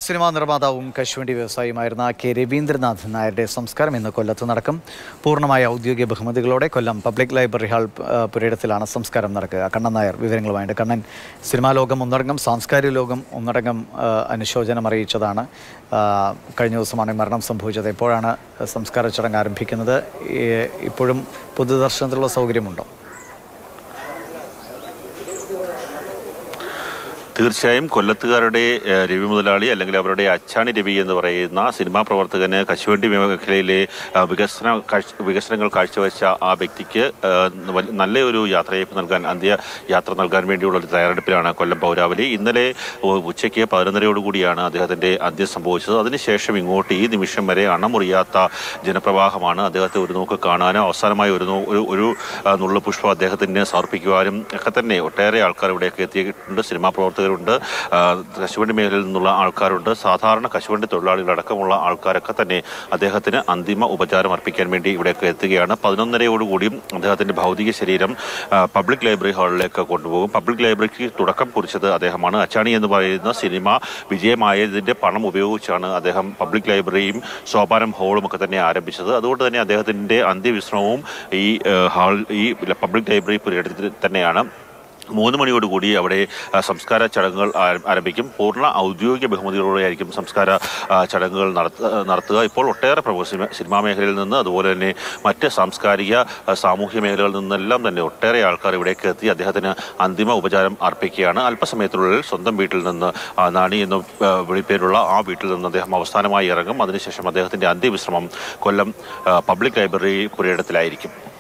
cinema നിർമ്മാതാവും കശുവണ്ടി വ്യവസായിയുമായിരുന്ന K Ravindranath നായരുടെ സംസ്കാരം ഇന്ന് കൊല്ലത്ത് നടക്കും പൂർണ്ണമായ ഔദ്യോഗിക ബഹുമതികളോടെ കൊല്ലം പബ്ലിക് ലൈബ്രറി ഹാൾ ആ, പുരയിടത്തിലാണ് സംസ്കാരം നടക്കുക കണ്ണൻ നായർ വിവരങ്ങളുമായിട്ട് കണ്ണൻ സിനിമാ ലോകം ഒന്നടങ്കം സാംസ്കാരിക ലോകം ഒന്നടങ്കം ആ, അനുശോചനം അറിയിച്ചതാണ് ആ, കഴിഞ്ഞ ദിവസമാണ് ഈ മരണം സംഭവിച്ചത് എപ്പോഴാണ് സംസ്കാര ചടങ്ങ് ആരംഭിക്കുന്നത് ഈ- ഇപ്പോഴും പൊതുദർശനത്തിലുള്ള സൗകര്യമുണ്ടോ തീർച്ചയായും കൊല്ലത്തുകാരുടെ ഏഹ്, രവി മുതലാളി അല്ലെങ്കിൽ അവരുടെ അച്ചാണി രവി എന്ന് പറയുന്ന സിനിമാ പ്രവർത്തകന് കശുവണ്ടി മേഖലയിലെ ആ, വികസന കാഴ്ച- വികസനങ്ങൾ കാഴ്ചവെച്ച ആ വ്യക്തിക്ക് ഏഹ്, വൽ- നല്ലൊരു യാത്രയയപ്പ് നൽകാൻ അന്ത്യ യാത്ര നൽകാൻ വേണ്ടിയുള്ള ഒരു തയ്യാറെടുപ്പിലാണ് കൊല്ലം പൗരാവലി ഇന്നലെ ഉ- ഉച്ചയ്ക്ക് പതിനൊന്നരയോടുകൂടിയാണ് അദ്ദേഹത്തിന്റെ അന്ത്യം സംഭവിച്ചത് അതിനുശേഷം ഇങ്ങോട്ട് ഈ നിമിഷം വരെ അണമുറിയാത്ത ജനപ്രവാഹമാണ് അദ്ദേഹത്തെ ഒരു നോക്ക് കാണാനും അവസാനമായി ഒരു നോ- ഒരു ഒരു ആ, നുള്ള പുഷ്പം അദ്ദേഹത്തിന് സമർപ്പിക്കുവാനും ഒക്കെ തന്നെ ഒട്ടേറെ ആൾക്കാർ ഇവിടേക്ക് എത്തിയിട്ടുണ്ട് സിനിമാ പ്രവർത്തകരുണ്ട് ആ, കശുവണ്ടി മേഖലയിൽ നിന്നുള്ള ആൾക്കാരുണ്ട് സാധാരണ കശുവണ്ടി തൊഴിലാളികളടക്കമുള്ള ആൾക്കാരൊക്കെ തന്നെ അദ്ദേഹത്തിന് അന്തിമ ഉപചാരം അർപ്പിക്കാൻ വേണ്ടി ഇവിടേക്ക് എത്തുകയാണ് പതിനൊന്നരയോടുകൂടിയും അദ്ദേഹത്തിന്റെ ഭൗതിക ശരീരം ആ, പബ്ലിക് ലൈബ്രറി ഹാളിലേക്ക് കൊണ്ടുപോകും പബ്ലിക് ലൈബ്രറിക്ക് തുടക്കം കുറിച്ചത് അദ്ദേഹമാണ് അച്ചാണി എന്ന് പറയുന്ന സിനിമ വിജയമായതിന്റെ പണം ഉപയോഗിച്ചാണ് അദ്ദേഹം പബ്ലിക് ലൈബ്രറിയും സോപാനം ഹാളും ഒക്കെ തന്നെ ആരംഭിച്ചത് അതുകൊണ്ട് തന്നെ അദ്ദേഹത്തിന്റെ അന്ത്യവിശ്രമവും ഈ ഏഹ്, ഹാൾ ഈ പബ്ലിക് ലൈബ്രറി പുരയിടത്തിൽ തന്നെയാണ് മൂന്ന് മണിയോടുകൂടി അവിടെ ആ, സംസ്കാര ചടങ്ങുകൾ ആരം- ആരംഭിക്കും പൂർണ്ണ ഔദ്യോഗിക ബഹുമതികളോടെയായിരിക്കും സംസ്കാര ആ, ചടങ്ങുകൾ നടത്ത- നടത്തുക ഇപ്പോൾ ഒട്ടേറെ പ്രമുഖ സിനിമ- സിനിമാ മേഖലയിൽ നിന്ന് അതുപോലെ തന്നെ മറ്റ് സാംസ്കാരിക ആ, സാമൂഹ്യ മേഖലകളിൽ നിന്നെല്ലാം തന്നെ ഒട്ടേറെ ആൾക്കാർ ഇവിടേക്ക് എത്തി അദ്ദേഹത്തിന് അന്തിമ ഉപചാരം അർപ്പിക്കുകയാണ് അല്പസമയത്തിനുള്ളിൽ സ്വന്തം വീട്ടിൽ നിന്ന് ആ, നാണി എന്ന ആ, വിളിപ്പേരുള്ള ആ വീട്ടിൽ നിന്ന് അദ്ദേഹം അവസാനമായി ഇറങ്ങും അതിനുശേഷം അദ്ദേഹത്തിന്റെ അന്ത്യവിശ്രമം കൊല്ലം ആ, പബ്ലിക് ലൈബ്രറി പുരയിടത്തിലായിരിക്കും